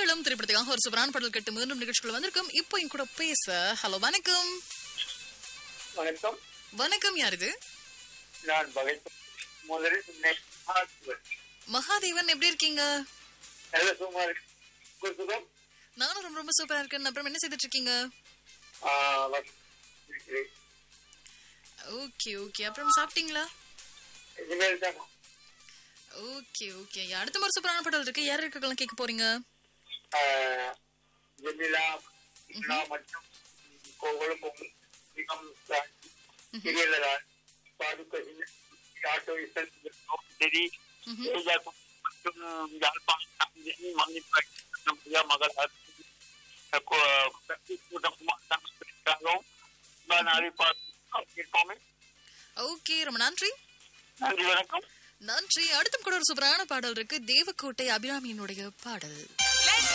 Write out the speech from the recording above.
மங்களம் திரைப்படத்துக்காக ஒரு சூப்பரான பாடல் கட்டு மீண்டும் நிகழ்ச்சிக்குள்ள வந்திருக்கும் இப்போ என் கூட பேச ஹலோ வணக்கம் வணக்கம் வணக்கம் யார் இது நான் பகைப்பு முதலில் உன்னை வாழ்த்துவேன். மகாதேவன் எப்படி இருக்கீங்க நல்ல சும்மா இருக்கு உங்கள் சுகம் நானும் ரொம்ப ரொம்ப சூப்பரா இருக்கேன் அப்புறம் என்ன செய்துட்டு இருக்கீங்க ஆ, வணக்கம். இருக்கிறேன். ஓகே ஓகே அப்புறம் சாப்பிட்டீங்களா இனிமேல் தான் ஓகே ஓகே அடுத்த ஒரு சூப்பரான பாடல் இருக்கு யார் இருக்கலாம் கேட்க போறீங்க ஆ, வெண்ணிலா வெண்ணிலா மற்றும் கோகுலம் பொங்கல் மிகம் கிரியலரான் பாதுகசின் ஆட்டோ இசல் சரி ம்ஹும். தேஜா மற்றும் யாழ்ப்பாணம் மன்னிப்பாக மகள் கூட்டமாகவும் நான் அறிவிப்பாக ஓகே ரொம்ப நன்றி நன்றி வணக்கம் நன்றி அடுத்தும் கூட ஒரு சூப்பரான பாடல் இருக்கு தேவக்கோட்டை அபிராமியினுடைய பாடல்